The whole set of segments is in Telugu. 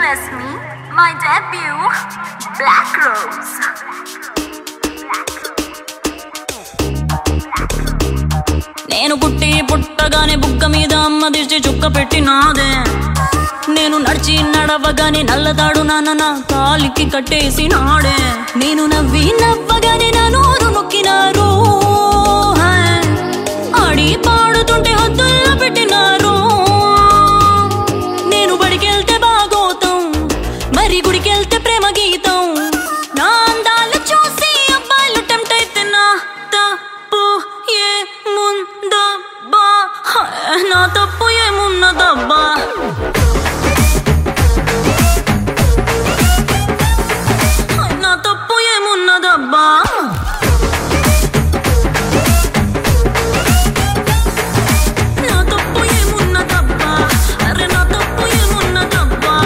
bless me, my debut, Black Rose. నేను పుట్టి పుట్టగానే బుగ్గ మీద అమ్మ దిష్టి చుక్క పెట్టినాదే నేను నడిచి నడవగానే నల్లతాడు నాన్న నా కాలికి కట్టేసి నాడే నేను నవ్వి నవ్వగానే నా నోరు నొక్కినారు హాయ్. ఆడి పాడుతుంటే హద్దుల్లో పెట్టినారు నేను బడికెళ్తే బాగోతాం మరి గుడికెళ్తే ప్రేమ గీతం నా అందాలు చూసి అబ్బాయిలు టెంప్ట్ అయితే నా తప్పు ఏముందబ్బా హాయ్, నా తప్పు ఏమున్నదబ్బా హాయ్, నా తప్పు ఏమున్నదబ్బా నా తప్పు ఏమున్నదబ్బా అరే నా తప్పు ఏమున్నదబ్బా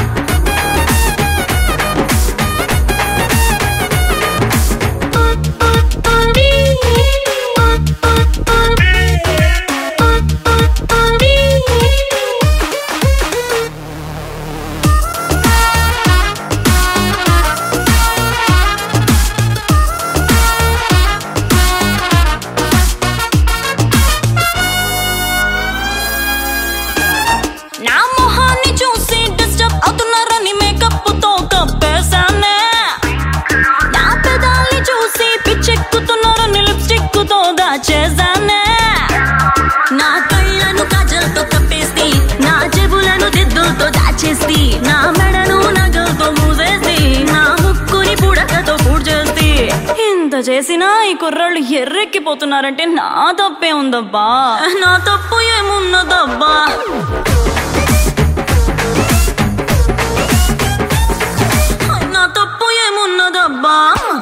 నా మొహాన్ని చూసి డిస్టర్బ్ అవుతున్నారని మేకప్ తో కప్పేశానే నా పెదాల్ని చూసి పిచ్చెక్కుతున్నారని లిప్స్టిక్ తో దాచేశానే నా కళ్ళను కాజల్తో కప్పేసి నా చెవులను దిద్దులతో దాచేసి నా మెడను నగలతో మూసేసి నా ముక్కుని పుడకతో పూడ్చేసి ఇంత చేసినా ఈ కుర్రాళ్ళు ఎర్రెక్కిపోతున్నారంటే నా తప్పే ఉందబ్బా నా తప్పు ఏమున్నదబ్బా నా తప్పు ఏమున్నదబ్బా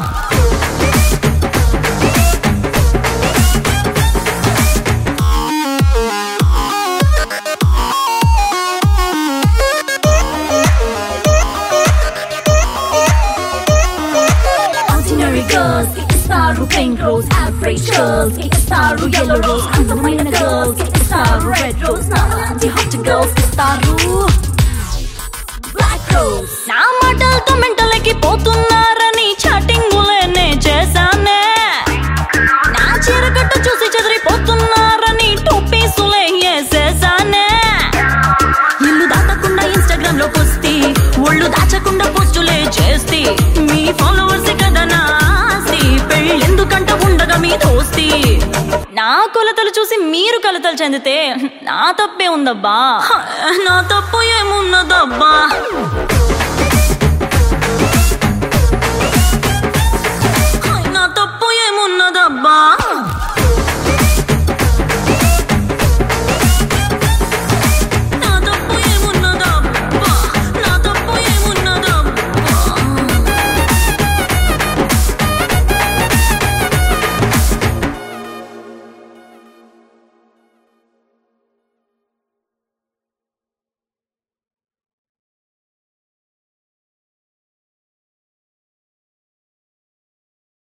Ordinary girls, ఇస్తారు pink rose. Average girls, ఇస్తారు yellow rose. అందమైన girls, ఇస్తారు red rose. నాలాంటి hot girls, ఇస్తారు black rose. నా మాటలతో మెంటలకి పోతున్నారని చాటింగులేనే చేశానే నా చీరకట్టు చూసి చెదిరిపోతున్నారని టోపీసులే వేసేసానే ఇల్లు దాటకుండా ఇన్స్టాగ్రామ్ లో పోస్తి ఒళ్ళు దాచకుండా పోస్టులే చేస్తే మీ ఫాలోవర్స్ కదా నా ఆస్తి పెళ్ళెందుకంట ఉండగా మీ దోస్తి నా కొలతలు చూసి మీరు కలతలు చెందితే నా తప్పే ఉందబ్బా నా తప్పు ఏమున్నదబ్బా